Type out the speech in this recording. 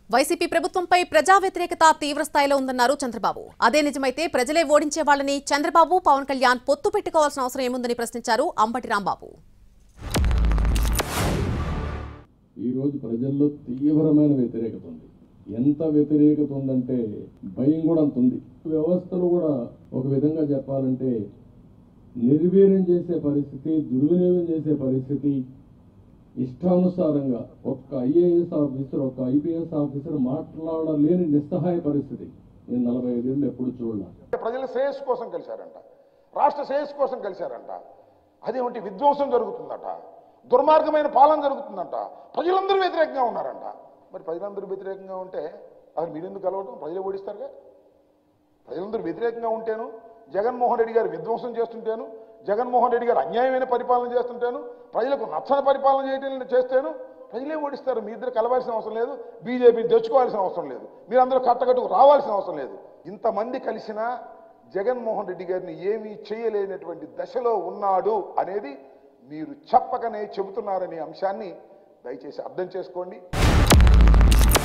YCP ప్రభుత్వంపై ప్రజా వ్యతిరేకత తీవ్ర స్థాయిలో ఉందన్నారు చంద్రబాబు అదే నిజమైతే ప్రజలే ఓడించే వాళ్ళని చంద్రబాబు పవన్ కళ్యాణ్ పొత్తు పెట్టుకోవాల్సిన అవసరం ఏముందని ప్రశ్నించారు అంబటి రాంబాబు ఈరోజు ప్రజల్లో తీవ్రమైన వ్యతిరేకత ఉంది ఎంత వ్యతిరేకత ఉందంటే భయం కూడా అంత ఉంది వ్యవస్థలు కూడా ఒక విధంగా చెప్పాలంటే నిర్వీర్యం చేసే పరిస్థితి దుర్వినియోగం చేసే పరిస్థితి ఇష్టానుసారంగా ఒక్క ఐఏఎస్ ఆఫీసర్ ఒక్క ఐపీఎస్ ఆఫీసర్ మాట్లాడలేని నిస్సహాయ పరిస్థితి నేను నలభై ఐదేళ్ళు ఎప్పుడు చూడలే ప్రజల శ్రేయస్సు కోసం కలిశారంట రాష్ట్ర శ్రేయస్సు కోసం కలిశారంట అదేమిటి విధ్వంసం జరుగుతుందట దుర్మార్గమైన పాలన జరుగుతుందంట ప్రజలందరూ వ్యతిరేకంగా ఉన్నారంట మరి ప్రజలందరూ వ్యతిరేకంగా ఉంటే అసలు మీరెందుకు కలవటం ప్రజలు ఓడిస్తారుగా ప్రజలందరూ వ్యతిరేకంగా ఉంటేను జగన్మోహన్ రెడ్డి గారు విధ్వంసం చేస్తుంటేను జగన్మోహన్ రెడ్డి గారు అన్యాయమైన పరిపాలన చేస్తుంటేను ప్రజలకు నచ్చని పరిపాలన చేయటం చేస్తేను ప్రజలే ఓడిస్తారు మీ ఇద్దరు కలవాల్సిన అవసరం లేదు బీజేపీని తెచ్చుకోవాల్సిన అవసరం లేదు మీరందరూ కట్టకట్టుకు రావాల్సిన అవసరం లేదు ఇంతమంది కలిసినా జగన్మోహన్ రెడ్డి గారిని ఏమీ చేయలేనటువంటి దశలో ఉన్నాడు అనేది మీరు చెప్పకనే చెబుతున్నారనే అంశాన్ని దయచేసి అర్థం చేసుకోండి